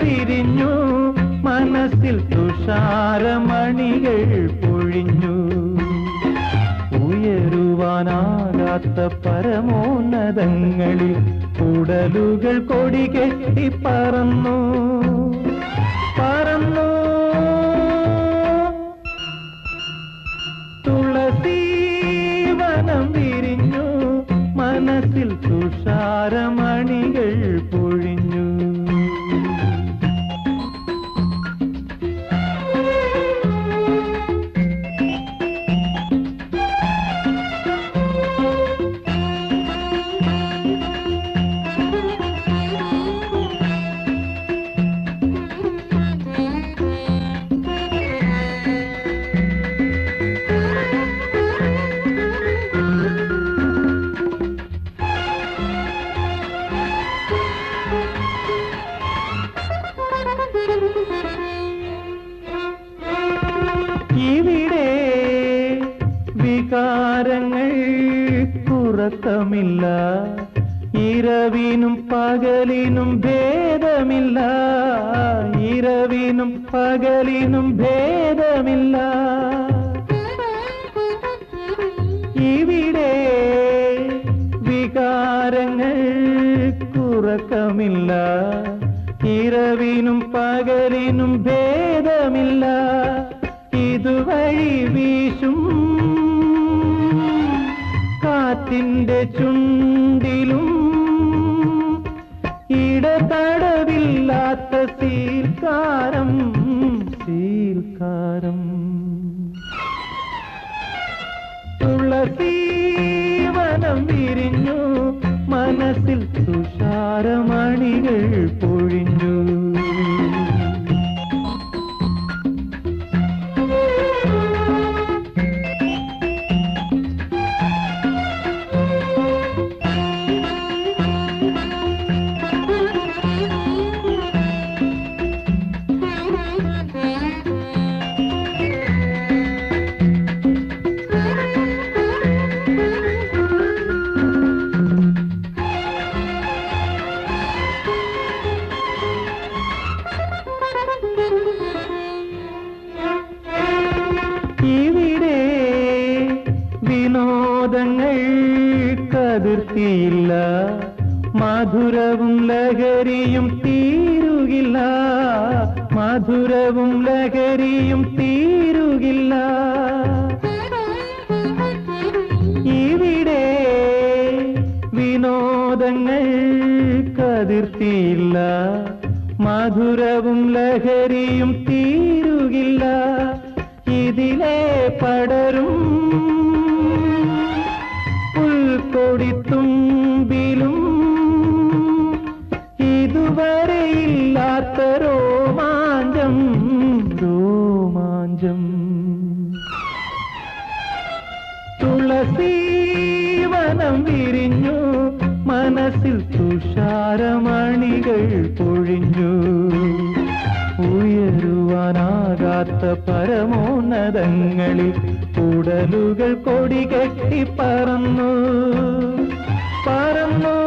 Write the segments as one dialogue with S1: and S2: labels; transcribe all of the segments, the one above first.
S1: വിരിഞ്ഞു മനസ്സിൽ തുഷാരമണികൾ പൊഴിഞ്ഞു ഉയരുവാനാകാത്ത പരമോന്നതങ്ങളിൽ ഉടലുകൾ കൊടി കെട്ടി പറന്നു പറന്നു തുളസീവനം വിരിഞ്ഞു മനസ്സിൽ തുഷാരമണികൾ പൊഴിഞ്ഞു ഇവിടെ വികാരങ്ങൾ ഉറക്കമില്ല ഇരവിനും പകലിനും ഭേദമില്ല ഇരവിനും പകലിനും ഭേദമില്ല ഇവിടെ വികാരങ്ങൾ കുറക്കമില്ല ഇരവിനും പകലിനും ഭേദമില്ല ഇതുവഴി വീശും കാറ്റിന്റെ ചുണ്ടിലും ഇടതടവില്ലാത്ത സീൽക്കാരം സീൽക്കാരം തുളസീവനം വിരിഞ്ഞു മനസ്സിൽ തുഷാരമണികൾ പൊഴിഞ്ഞു ഇവിടെ വിനോദങ്ങൾ കതിർത്തിയില്ല മധുരവും ലഹരിയും തീരുകില്ല മധുരവും ലഹരിയും തീരുകില്ല ഇവിടെ വിനോദങ്ങൾ കതിർത്തിയില്ല മധുരവും ലഹരിയും തീരുകില്ല ഇതിലെ പടരും പുൽക്കൊടിത്തുമ്പിലും ഇതുവരെ ഇല്ലാത്ത രോമാഞ്ചം രോമാഞ്ചം തുളസീവനം വിരിഞ്ഞു മനസ്സിൽ തുഷാരമണികൾ പൊഴിഞ്ഞു ഉയരുവാനാകാത്ത പരമോന്നതങ്ങളിൽ ഉടലുകൾ കൊടി കെട്ടി പറന്നു പറന്നു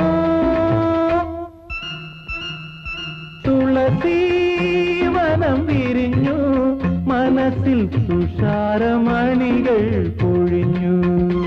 S1: തുളസീവനം വിരിഞ്ഞു മനസ്സിൽ തുഷാരമണികൾ പൊഴിഞ്ഞു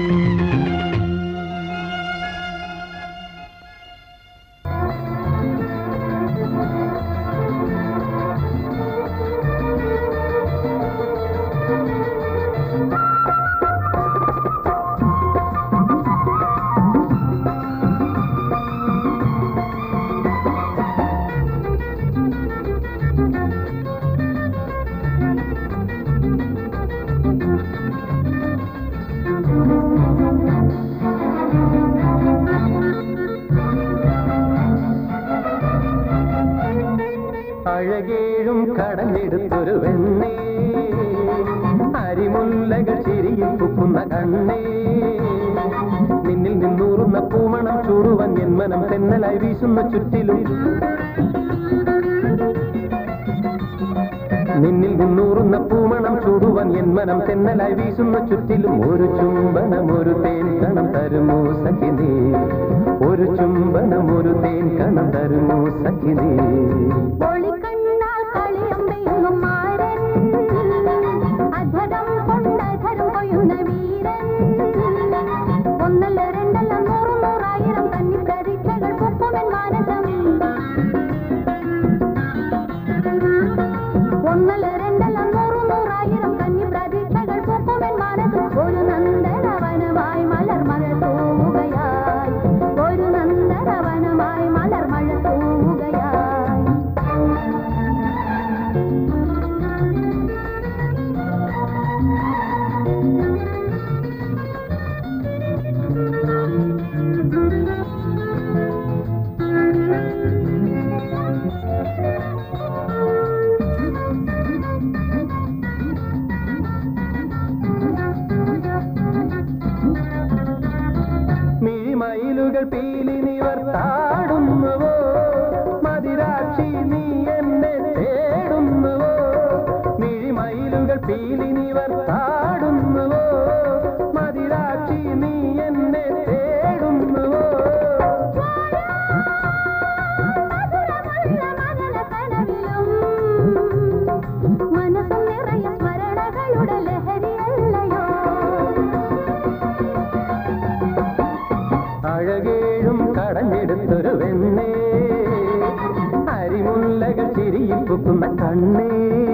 S2: അഴകേഴും കടലെടുത്തൊരു വെണ്ണേ അരിമുല്ലകൾ ചിരിയിൽ തുപ്പുന്ന കണ്ണേ നിന്നിൽ നിന്നൂറുന്ന പൂമണം ചൂടുവൻ എൻ മനം തെന്നലായി വീശുന്ന ചുറ്റിലും നിന്നിൽ നിന്നൂറുന്ന പൂമണം ചൂടുവൻ എൻ മനം തെന്നലായി വീശുന്ന ചുറ്റിലും ഒരു ചുംബനം ഒരു തേൻ കണം തരുമോ സഖിനേ ഒരു ചുംബനം ഒരു തേൻ കണം തരുമോ സഖിനേ
S3: ഒളി
S2: മിഴിമയിലുകൾ പീലി നിവർത്താടുന്നുവോ മതിരാക്ഷി നീ എന്നെ തേടുന്നുവോ മിഴിമയിലുകൾ പീലി നിവർത്താടുന്നുവോ മതിരാക്ഷി നീ എന്നെ തേടുന്നുവോ
S3: മനസ്സും നിറയെ സ്മരണകളുടെ ലഹരിയല്ലയോ
S2: അഴകേഴും കടഞ്ഞെടുത്തൊരു വെണ്ണേ അരിമുല്ലകൾ ചിരിയിൽ പൂക്കുന്ന കണ്ണേ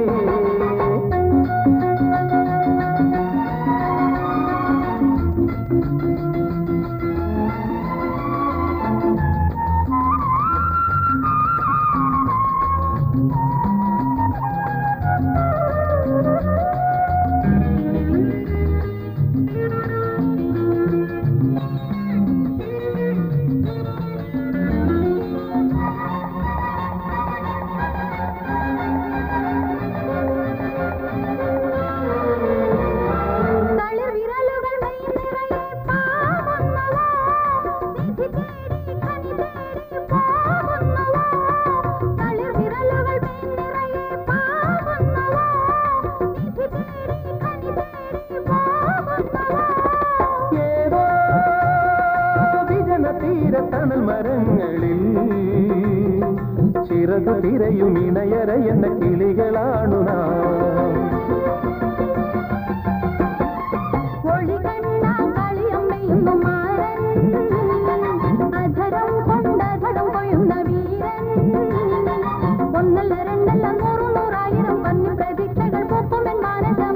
S3: തളിർ വിരലുകൾ മെയ് നിറയെ പാവുന്നവോ നിധി തേടി കനി തേടി പോകുന്നവോ തളിർ വിരലുകൾ മെയ് നിറയെ പാവുന്നവോ നിധി തേടി കനി തേടി പോകുന്നവോ
S2: ഏതോ വിജന തീര തണൽ മരങ്ങളിൽ ചിറകു തിരയും ഇണയര എന്ന കിളികളാണു നാം
S3: ഒളി കണ്ട കളിയമ്മയുന്നു മാരൻ അധരം കൊണ്ടധരം കൊയ്യുന്ന വീരൻ ഒന്നല്ല രണ്ടല്ല നൂറു നൂറായിരം പന്നി പ്രതീക്ഷകൾ പൊക്കുമെൻ മാനസം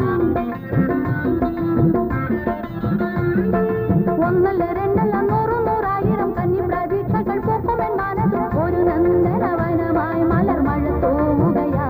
S3: ഒന്നല്ല രണ്ടല്ല നൂറു നൂറായിരം കന്നി പ്രതീക്ഷകൾ പൊക്കുമെൻ മനസ്സ് ഒരു നന്ദനവനമായി മലർ മഴ തോവുകയാ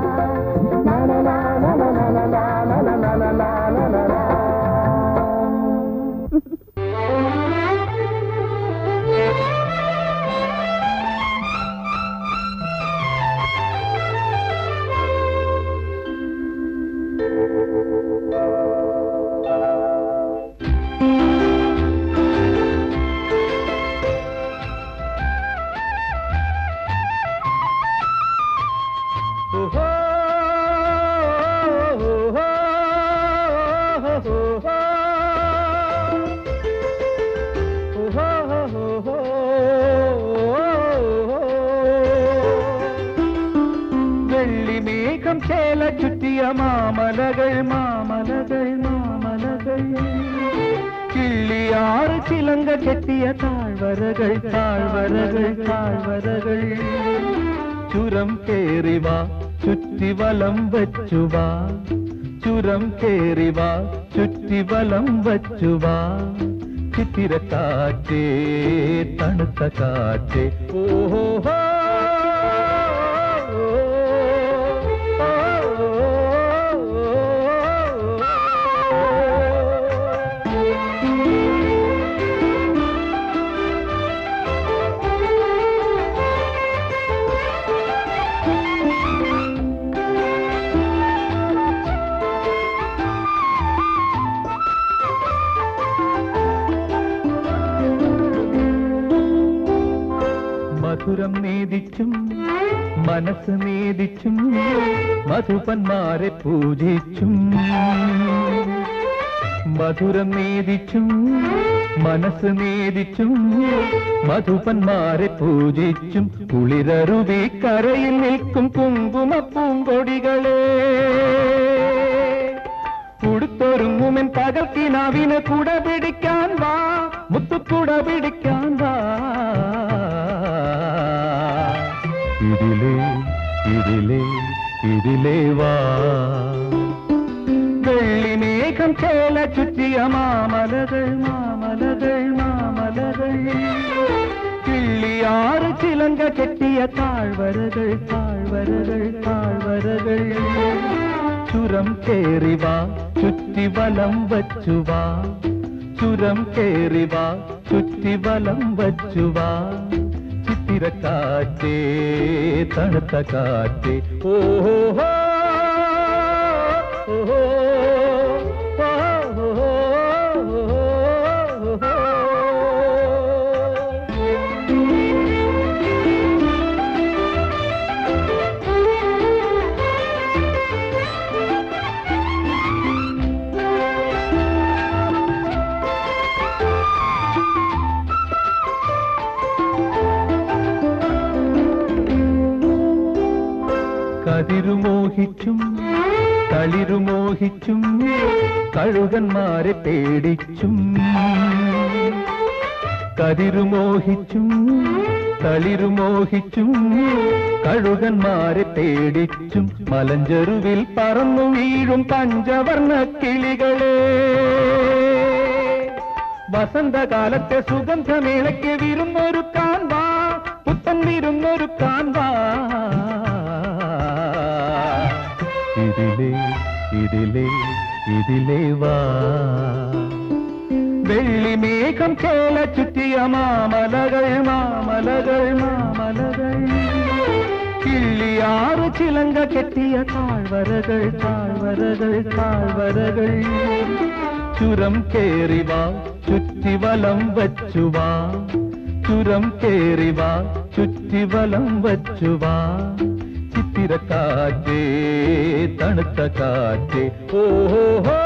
S1: ഓഹോ, ഓഹോ, ഓഹോ. ഓഹോ, ഓഹോ, ഓഹോ. വെള്ളിമേഘം ചേല ചുറ്റിയ മാമലകൾ മാമലകൾ മാമലകൾ കിള്ളിയാറ് ചിലങ്ക കെട്ടിയ താഴ്വരകൾ താഴ്വരകൾ താഴ്വരകൾ ചുരം കേറിവാ ചുറ്റി വലം വച്ചുവാ ചുരം കേറിവാ ചുറ്റി വലം വച്ചുവാ ചിത്തിരക്കാറ്റേ തണുത്ത കാറ്റേ ഓഹോ മധുരം നേദിച്ചും മനസ്സ് നേദിച്ചും മധുപന്മാരെ പൂജിച്ചും മധുരം നേദിച്ചും മനസ്സ് നേദിച്ചും മധുപന്മാരെ പൂജിച്ചും കുളിരറുവി കരയിൽ നിൽക്കും കുങ്കുമ പൂങ്കൊടികളെ ഉടുത്തൊരുങ്ങുമെൻ പകൽക്കിനാവിന് കുട പിടിക്കാൻ വാ മുത്തുക്കുട പിടിക്കാൻ വാ ഇതിലേ ഇതിലേ ഇതിലേ വാ വെള്ളിമേഘം ചേല ചുറ്റിയ മാമലകൾ മാമലകൾ മാമലകൾ കിള്ളിയാറ് ചിലങ്ക കെട്ടിയ താഴ്വരകൾ താഴ്വരകൾ താഴ്വരകൾ ചുരം കേറിവാ ചുറ്റി വലം വച്ചുവാ ചുരം കേറിവാ ചുറ്റി വലം വച്ചുവാ ചിത്തിരക്കാറ്റേ തണുത്ത കാറ്റേ ഓഹോ ഓഹോ കതിരുമോഹിച്ചും തളിരുമോഹിച്ചും കഴുകന്മാരെ പേടിച്ചും കതിരുമോഹിച്ചും തളിരുമോഹിച്ചും കഴുകന്മാരെ പേടിച്ചും മലഞ്ചെരുവിൽ പറന്നു വീഴും പഞ്ചവർണ്ണ കിളികളെ വസന്തകാലത്തെ സുഗന്ധമേളയ്ക്ക് വിരുന്നൊരു കാൺവാ പുത്തൻ വിരുന്നൊരു കാൺവാ ഇതിലേ ഇതിലേ ഇതിലേ വാ വെള്ളിമേഘം ചേല ചുറ്റിയ മാമലകൾ മാമലകൾ മാമലകൾ കിള്ളിയാറ് ചിലങ്ക കെട്ടിയ താഴ്വരകൾ താഴ്വരകൾ താഴ്വരകൾ ചുരം കേറിവാ ചുറ്റി വലം വച്ചുവാ ചുരം കേറിവാ ചുറ്റി വലം വച്ചുവാ ചിത്തിരക്കാറ്റേ തണുത്ത കാറ്റേ ഓഹോ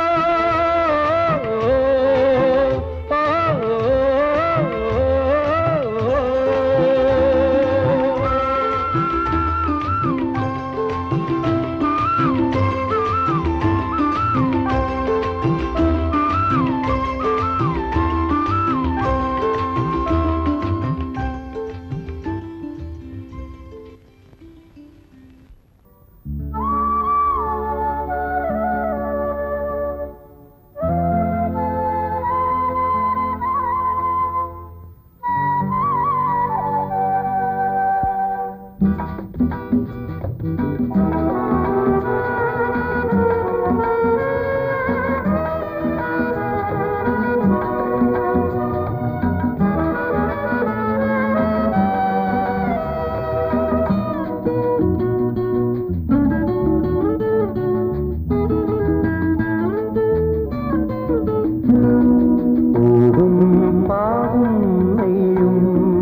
S2: ൂടും പാടും നെയ്യും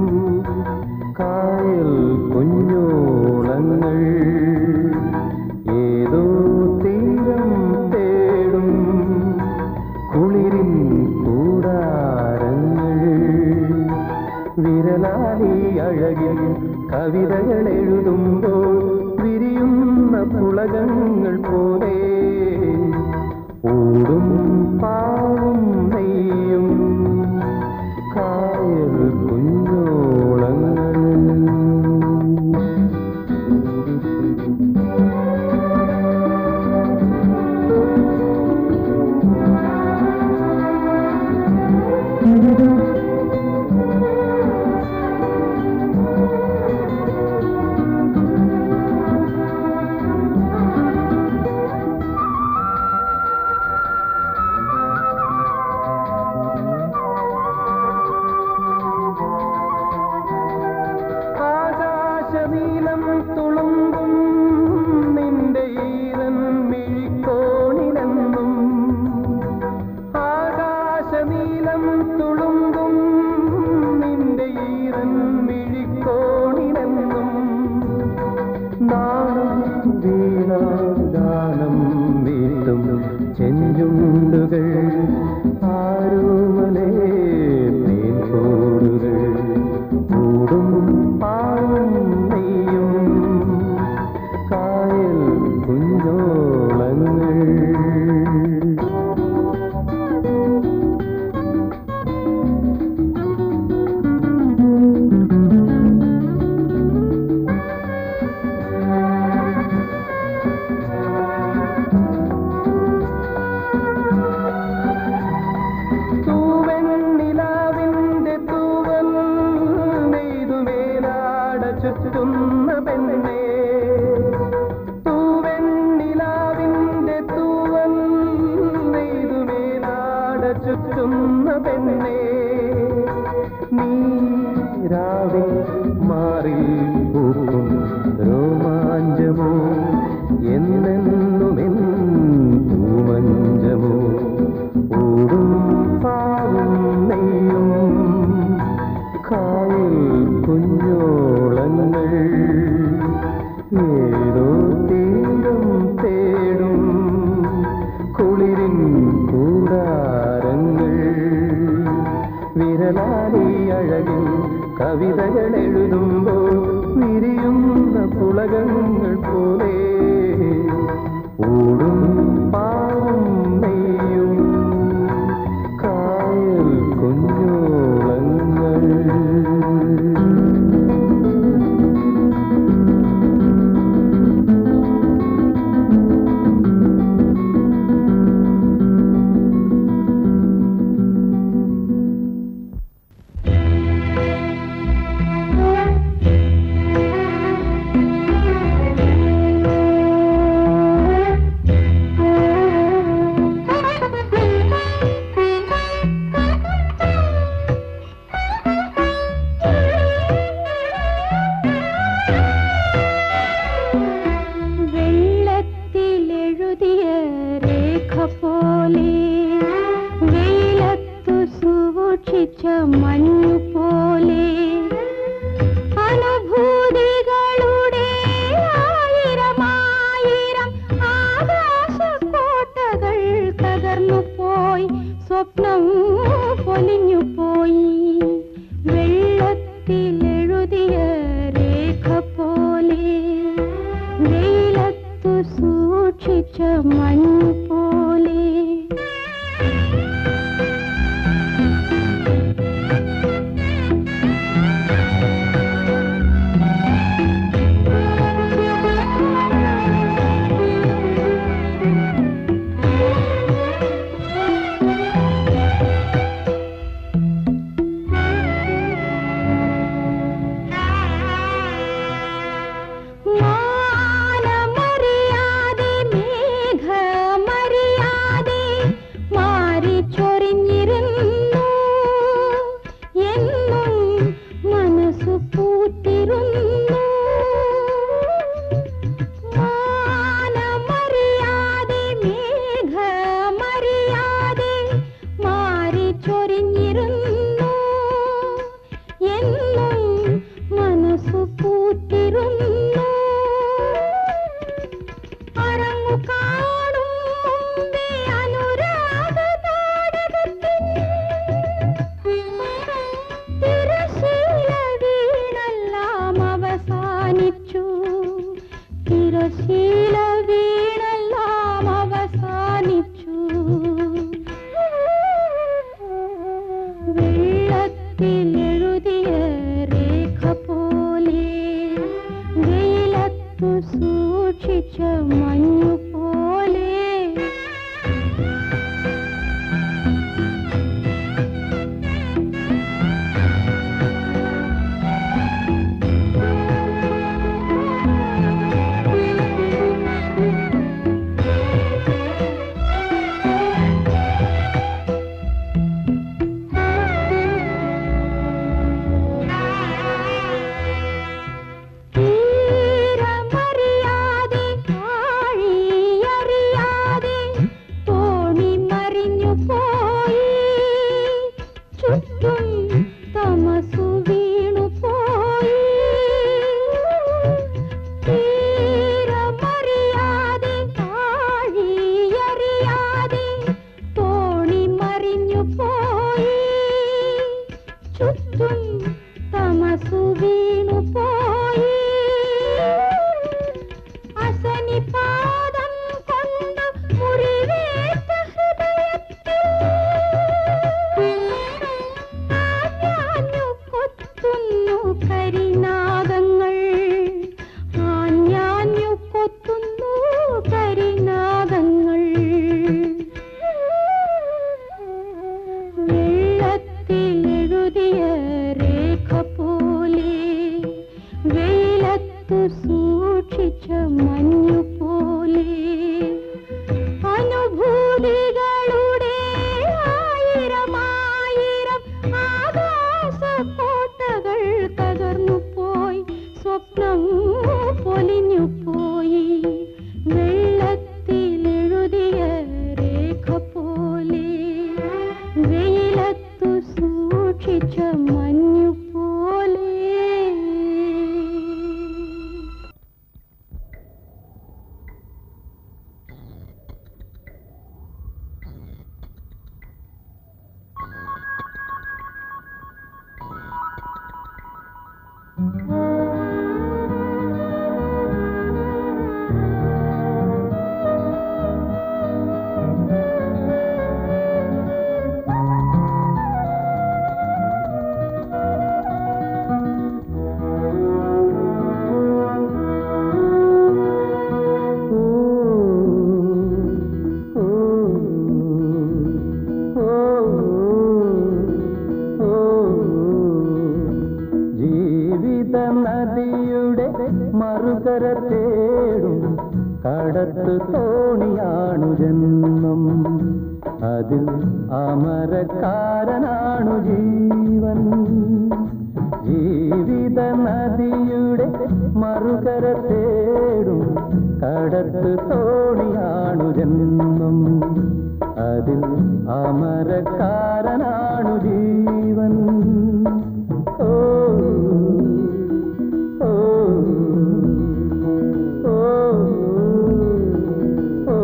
S2: കായൽ കുഞ്ഞോളങ്ങൾ ഏതോ തീരം തേടും കുളിരിൻ കൂടാരങ്ങൾ വിരലാലി അഴകിൽ കവിതകൾ എഴുതുമ്പോൾ വിരിയുന്ന പുളകങ്ങൾ പോലെ ഊടും പാവും നെയ്യും കായൽ കുഞ്ഞോളങ്ങൾ ആകാശനീലം തുളുമ്പും നിന്റെ ഈരൻ മിഴിക്കോണിലെന്നും ആകാശനീലം തുളുമ്പും നിന്റെ ഈരൻ മിഴിക്കോണിലെന്നും നാണം വീണാഗാനം വീട്ടും ചെഞ്ചുണ്ടുകൾ ആരുമലേ തേൻകൂടുകൾ കൂടും പാടും നെയ്യും കായൽ കുഞ്ഞോളങ്ങൾ തൂവെണ്ണിലാവിന്റെ തൂവൽ നെയ്തുമേലാട ചുറ്റുന്ന പെണ്ണേ തൂവെണ്ണിലാവിന്റെ തൂവൽ നെയ്തുമേലാട ചുറ്റുന്ന പെണ്ണേ നിഴലാലി അഴകിൽ കവിതകൾ എഴുതുമ്പോൾ വിരിയുന്ന പുളകങ്ങൾ പോലെ ഓടും പാവും നെയ്യും കായൽ കുഞ്ഞോളങ്ങൾ
S3: വെള്ളത്തിലെഴുതിയ രേഖ പോലെ വെയിലത്തു സൂക്ഷിച്ച മഞ്ഞു പോലെ അനുഭൂതികളുടെ ആയിരമായിരം ആകാശക്കോട്ടകൾ തകർന്നു പോയി സ്വപ്നം പൊലിഞ്ഞു പോയി വെള്ളത്തിലെഴുതിയ രേഖ പോലെ വെയിലത്തു സൂക്ഷിച്ച മഞ്ഞു പോലെ മാനമറിയാതെ മേഘമറിയാതെ മാറിച്ചൊരിഞ്ഞിരുന്നു എന്നും മനസ്സു പൂത്തിരുന്നു മാനമറിയാതെ മേഘമറിയാതെ മാറിച്ചൊരിഞ്ഞിരുന്നു എന്നും മനസ്സു പൂത്തിരുന്നു അരങ്ങു കാണും മുമ്പേ അനുരാഗ നാടകത്തിൻ തിരശീല വീണെല്ലാം അവസാനിച്ചു തിരശീല വീണെല്ലാം അവസാനിച്ചു വെള്ളത്തിലെഴുതിയ രേഖ പോലെ വെയിലത്തു സൂക്ഷിച്ച മഞ്ഞു പോലെ തീരമറിയാതെ ആഴിയറിയാതെ തോണി മറിഞ്ഞു പോയി ചുറ്റും തമസു വീണു പോയി തീരമറിയാതെ ആഴിയറിയാതെ തോണി മറിഞ്ഞു പോയി ചുറ്റും തമസു വീണു പോയി അസനി പാദം കൊണ്ട് മുറിവേറ്റ ഹൃദയത്തിൽ ആഞ്ഞാഞ്ഞു കൊത്തുന്നു കരിനാഗങ്ങൾ ആഞ്ഞാഞ്ഞു കൊത്തുന്നു കരിനാഗങ്ങൾ വെള്ളത്തിലെഴുതിയ രേഖ പോലെ വെയിലത്തു സൂക്ഷിച്ച മഞ്ഞു പോലെ അനുഭൂതികളുടെ ആയിരമായിരം ആകാശക്കോട്ടകൾ തകർന്നു പോയി സ്വപ്നം പൊലിഞ്ഞു പോയി വെള്ളത്തിലെഴുതിയ രേഖ പോലെ വെയിലത്തു സൂക്ഷിച്ച മഞ്ഞു പോലെ
S2: മറുകര തേടും കടത്തു തോണിയാണു ജന്മം അതിൽ അമരക്കാരനാണു ജീവൻ ജീവിത നദിയുടെ മറുകര തേടും കടത്തു തോണിയാണു ജന്മം അതിൽ അമരക്കാരനാണു ജീവൻ ഓ ഓ ഓ ഓ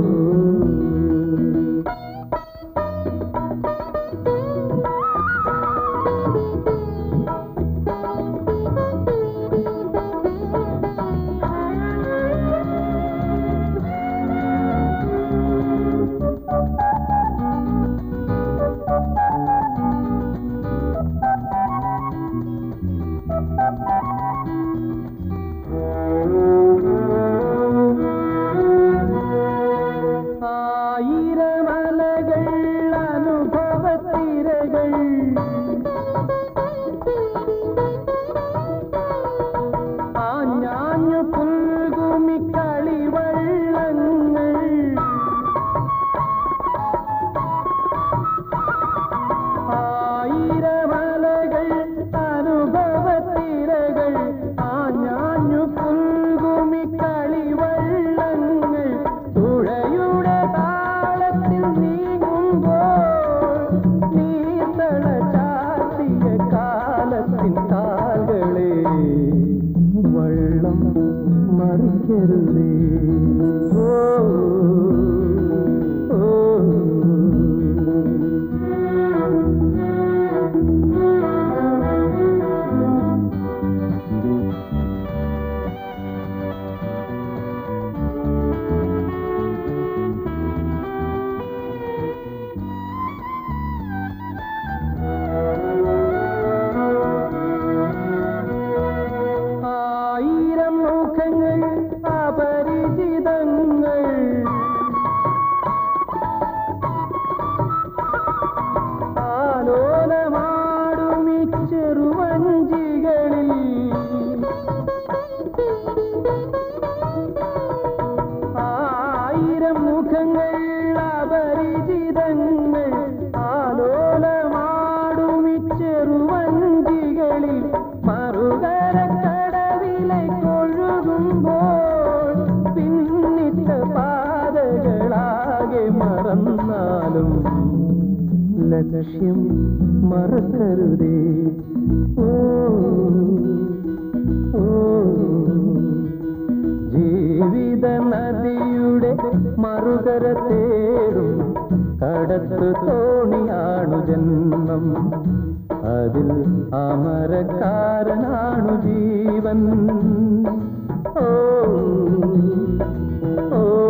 S2: ആയിരമലകൾ അനുഭവത്തിരകൾ ആഞ്ഞാഞ്ഞു പുൽകുമി കളിവള്ളങ്ങൾ ആയിരമലകൾ അനുഭവത്തിരകൾ ആഞ്ഞാഞ്ഞു പുൽകുമി കളിവള്ളങ്ങൾ തുഴയുടെ താളത്തിൽ നീങ്ങുമ്പോൾ നീന്തള ചാർത്തിയ കാലത്തിൻ കാൽകളെ വള്ളം മറിക്കരുതേ ഓ ഓ ആയിരം മുഖങ്ങൾ അപരിചിതങ്ങൾ ആലോലമാടുമി ചെറുവഞ്ചികളിൽ ആയിരം മുഖങ്ങൾ അപരിചിതങ്ങൾ ആലോലമാടുമി ചെറുവഞ്ചികളിൽ മറുകര കടവിലെ കൊഴുകുമ്പോൾ പിന്നിട്ട പാതകളാകെ മറന്നാലും ലക്ഷ്യം മറക്കരുതേ ഓ ഓ ജീവിത നദിയുടെ മറുകര തേടും കടത്തു തോണിയാണു ജന്മം അതിൽ അമരക്കാരനാണു ജീവൻ ഓ ഓ